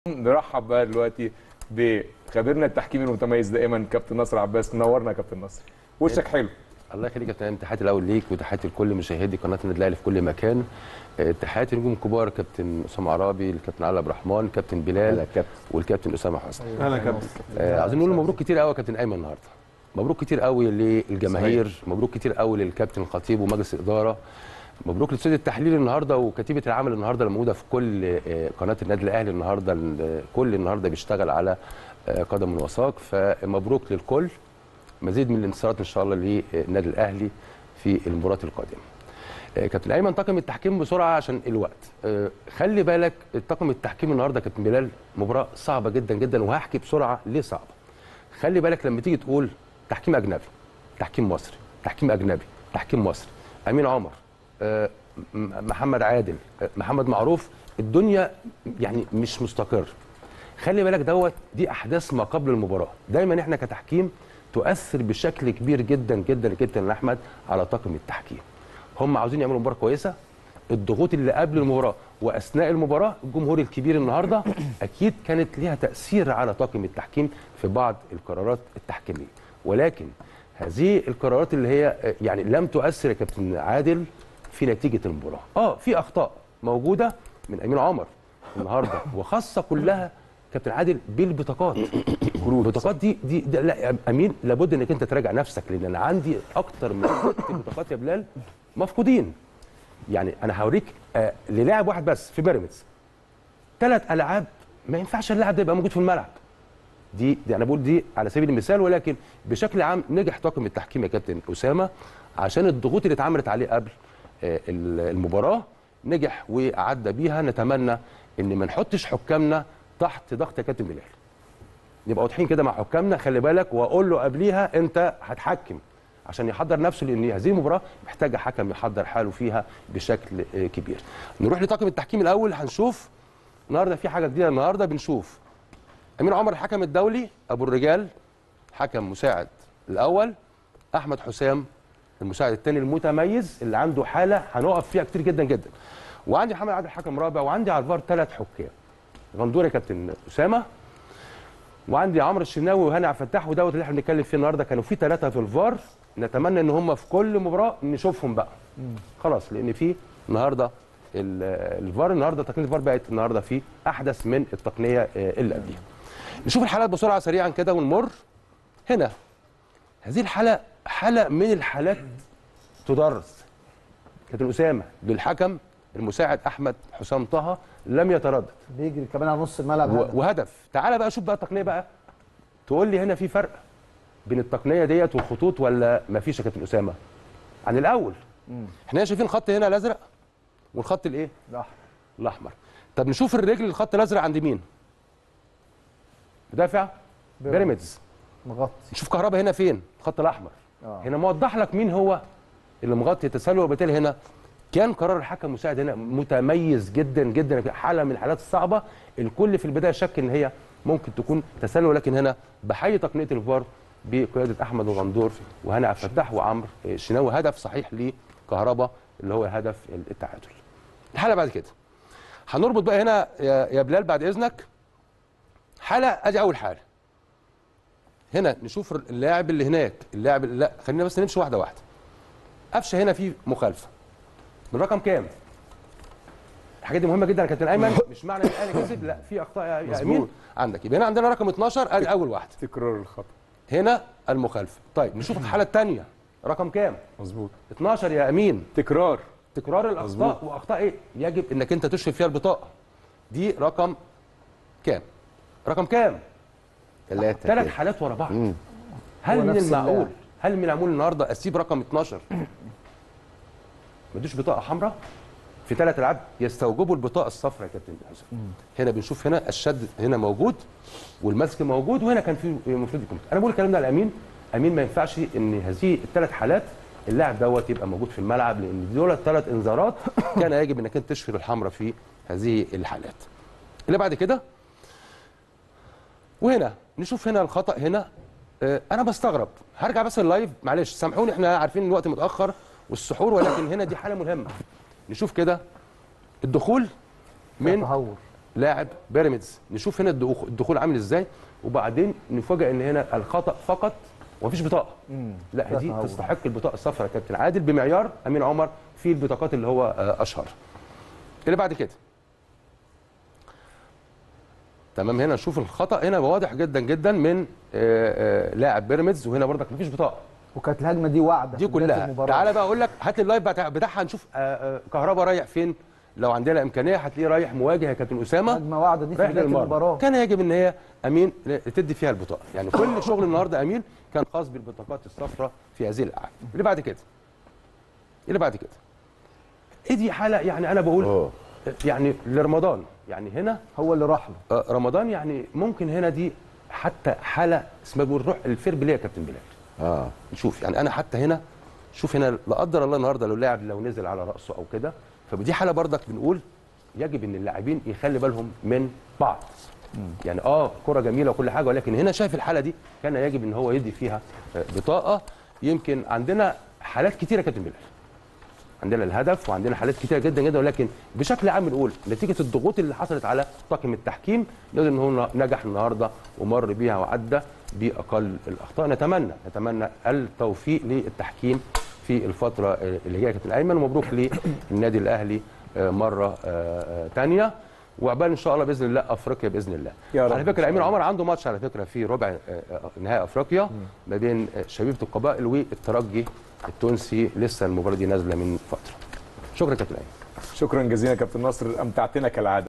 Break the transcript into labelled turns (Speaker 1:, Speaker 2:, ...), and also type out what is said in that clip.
Speaker 1: نرحب بقى دلوقتي بخبيرنا التحكيمي المتميز دائما كابتن نصر عباس منورنا يا كابتن نصر وشك حلو
Speaker 2: الله يخليك يا كابتن تحياتي الاول ليك وتحياتي لكل مشاهدي قناه النادي الاهلي في كل مكان آه، تحياتي لنجوم كبار كابتن اسامه عرابي الكابتن علي عبد الرحمن كابتن بلال والكابتن اسامه حسني
Speaker 1: اهلا كابتن
Speaker 2: آه، عايزين نقول مبروك كتير قوي يا كابتن ايمن النهارده مبروك كتير قوي للجماهير مبروك كتير قوي للكابتن الخطيب ومجلس الاداره مبروك لاستوديو التحليل النهارده وكتيبه العمل النهارده الموجوده في كل آه، قناه النادي الاهلي النهارده ال- كل النهارده بيشتغل على آه، قدم وساق فمبروك للكل مزيد من الانتصارات ان شاء الله للنادي الاهلي في المباراه القادمه. آه، كابتن ايمن طاقم التحكيم بسرعه عشان الوقت. آه، خلي بالك طاقم التحكيم النهارده كابتن بلال مباراه صعبه جدا جدا وهحكي بسرعه ليه صعبه. خلي بالك لما تيجي تقول تحكيم اجنبي تحكيم مصري تحكيم اجنبي تحكيم مصري امين عمر آه، م- محمد عادل آه، محمد معروف الدنيا يعني مش مستقر خلي بالك دوت دي احداث ما قبل المباراه دايما احنا كتحكيم تؤثر بشكل كبير جدا جدا جدا يا احمد على طاقم التحكيم هم عاوزين يعملوا مباراه كويسه الضغوط اللي قبل المباراه واثناء المباراه الجمهور الكبير النهارده اكيد كانت ليها تاثير على طاقم التحكيم في بعض القرارات التحكيميه ولكن هذه القرارات اللي هي آه، يعني لم تؤثر يا كابتن عادل في نتيجه المباراه اه في اخطاء موجوده من امين عمر النهارده وخاصه كلها كابتن عادل بالبطاقات البطاقات دي دي, دي لا يا امين لابد انك انت تراجع نفسك لان انا عندي اكتر من ست بطاقات يا بلال مفقودين يعني انا هوريك آه للاعب واحد بس في بيراميدز ثلاث العاب ما ينفعش اللاعب ده يبقى موجود في الملعب دي, دي انا بقول دي على سبيل المثال ولكن بشكل عام نجح طاقم التحكيم يا كابتن اسامه عشان الضغوط اللي اتعملت عليه قبل آه، ال- المباراه نجح وعدى بيها نتمنى ان ما نحطش حكامنا تحت ضغط يا كابتن بلال نبقى واضحين كده مع حكامنا خلي بالك واقول له قبليها انت هتحكم عشان يحضر نفسه لان هذه المباراه محتاجه حكم يحضر حاله فيها بشكل آه، كبير نروح لطاقم التحكيم الاول هنشوف النهارده في حاجه جديده النهارده بنشوف امين عمر الحكم الدولي ابو الرجال حكم مساعد الاول احمد حسام المساعد الثاني المتميز اللي عنده حاله هنقف فيها كتير جدا جدا وعندي محمد عادل حكم رابع وعندي على الفار ثلاث حكام غندور يا كابتن اسامه وعندي عمرو الشناوي وهاني عبد الفتاح ودوت اللي احنا بنتكلم فيه النهارده كانوا في ثلاثه في الفار نتمنى ان هم في كل مباراه نشوفهم بقى خلاص لان في النهارده ال- الفار النهارده تقنيه الفار بقت النهارده في احدث من التقنيه آه، اللي قبليها نشوف الحالات بسرعه سريعا كده ونمر هنا هذه الحاله حاله من الحالات تدرس كابتن اسامه للحكم المساعد احمد حسام طه لم يتردد
Speaker 3: بيجري كمان على نص الملعب
Speaker 2: و-
Speaker 3: هدف.
Speaker 2: وهدف تعال بقى شوف بقى التقنيه بقى تقول لي هنا في فرق بين التقنيه ديت والخطوط ولا ما فيش يا كابتن اسامه عن الاول احنا هنا شايفين خط هنا الازرق والخط الايه
Speaker 3: راح
Speaker 2: الاحمر طب نشوف الرجل الخط الازرق عند مين مدافع بيراميدز
Speaker 3: مغطي
Speaker 2: نشوف كهربا هنا فين الخط الاحمر
Speaker 3: آه.
Speaker 2: هنا موضح لك مين هو اللي مغطي التسلل وبالتالي هنا كان قرار الحكم المساعد هنا متميز جدا جدا حاله من الحالات الصعبه الكل في البدايه شك ان هي ممكن تكون تسلل ولكن هنا بحيي تقنيه الفار بقياده احمد الغندور وهنا عبد الفتاح وعمرو الشناوي هدف صحيح لكهربا اللي هو هدف التعادل الحاله بعد كده هنربط بقى هنا يا يا بلال بعد اذنك حاله ادي اول حاله هنا نشوف اللاعب اللي هناك اللاعب اللي لا خلينا بس نمشي واحده واحده قفشه هنا في مخالفه من رقم كام الحاجات دي مهمه جدا يا كابتن ايمن مش معنى ان الاهلي كسب لا في اخطاء يا- يا
Speaker 1: مظبوط.
Speaker 2: امين عندك يبقى هنا عندنا رقم 12 ادي اول واحده
Speaker 1: تكرار الخطا
Speaker 2: هنا المخالفه طيب نشوف الحاله الثانيه رقم كام
Speaker 1: مظبوط
Speaker 2: 12 يا امين
Speaker 1: تكرار
Speaker 2: تكرار الاخطاء
Speaker 1: مظبوط.
Speaker 2: واخطاء ايه يجب انك انت تشرف فيها البطاقه دي رقم كام رقم كام
Speaker 4: ثلاثة
Speaker 2: ثلاث
Speaker 4: كده.
Speaker 2: حالات ورا بعض
Speaker 4: مم.
Speaker 2: هل
Speaker 3: هو
Speaker 2: من
Speaker 3: نفس
Speaker 2: المعقول
Speaker 3: اللاعب.
Speaker 2: هل من المعقول النهارده اسيب رقم 12 ما ادوش بطاقه حمراء في ثلاث العاب يستوجبوا البطاقه الصفراء يا كابتن حسام هنا بنشوف هنا الشد هنا موجود والمسك موجود وهنا كان في المفروض يكون انا بقول الكلام ده لامين امين ما ينفعش ان هذه الثلاث حالات اللاعب دوت يبقى موجود في الملعب لان دول الثلاث انذارات كان يجب انك انت تشفر الحمراء في هذه الحالات اللي بعد كده وهنا نشوف هنا الخطا هنا آه، انا بستغرب هرجع بس اللايف معلش سامحوني احنا عارفين الوقت متاخر والسحور ولكن هنا دي حاله مهمه نشوف كده الدخول من
Speaker 3: تهور
Speaker 2: لاعب بيراميدز نشوف هنا الدخول الدخول عامل ازاي وبعدين نفاجئ ان هنا الخطا فقط ومفيش بطاقه لا دي
Speaker 3: تهور.
Speaker 2: تستحق البطاقه الصفراء يا كابتن عادل بمعيار امين عمر في البطاقات اللي هو آه، اشهرها اللي بعد كده تمام هنا نشوف الخطا هنا واضح جدا جدا من آه، آه، لاعب بيراميدز وهنا برضك مفيش بطاقه
Speaker 3: وكانت الهجمه دي واعده
Speaker 2: دي
Speaker 3: في بداية
Speaker 2: كلها
Speaker 3: المباراة.
Speaker 2: تعالى بقى اقول لك هات لي اللايف بتاع بتاعها نشوف آه، آه، كهربا رايح فين لو عندنا امكانيه هتلاقيه رايح مواجه يا كابتن اسامه
Speaker 3: هجمه واعده دي في
Speaker 2: رايح
Speaker 3: بدايه
Speaker 2: للمرمى
Speaker 3: المباراه
Speaker 2: كان يجب ان هي امين تدي فيها البطاقه يعني كل شغل النهارده امين كان خاص بالبطاقات الصفراء في هذه الالعاب اللي بعد كده اللي بعد كده ايه دي حاله يعني انا بقول
Speaker 4: اه
Speaker 2: يعني لرمضان يعني هنا
Speaker 3: هو اللي راح له
Speaker 2: آه، رمضان يعني ممكن هنا دي حتى حاله اسمها بيقول روح الفير بلاي يا كابتن بلال
Speaker 4: اه
Speaker 2: نشوف يعني انا حتى هنا شوف هنا لا قدر الله النهارده لو لاعب لو نزل على راسه او كده فدي حاله برضك بنقول يجب ان اللاعبين يخلي بالهم من بعض يعني اه كره جميله وكل حاجه ولكن هنا شايف الحاله دي كان يجب ان هو يدي فيها آه، بطاقه يمكن عندنا حالات كتيره يا كابتن بلال عندنا الهدف وعندنا حالات كتيره جدا جدا ولكن بشكل عام بنقول نتيجه الضغوط اللي حصلت على طاقم التحكيم نقدر ان هو نجح النهارده ومر بيها وعدى باقل الاخطاء نتمنى نتمنى التوفيق للتحكيم في الفتره آه، اللي هي يا كابتن ايمن ومبروك للنادي الاهلي آه، مره ثانيه وعقبال ان شاء الله باذن الله افريقيا باذن الله
Speaker 1: يا رب
Speaker 2: على
Speaker 1: إن
Speaker 2: فكره
Speaker 1: شاء
Speaker 2: امين
Speaker 1: الله.
Speaker 2: عمر عنده ماتش على فكره في ربع آه، آه، نهائي افريقيا ما بين آه، شبيبه القبائل والترجي التونسي لسه المباراه دي نازله من فتره شكرا كابتن ايمن
Speaker 1: شكرا جزيلا كابتن نصر امتعتنا كالعاده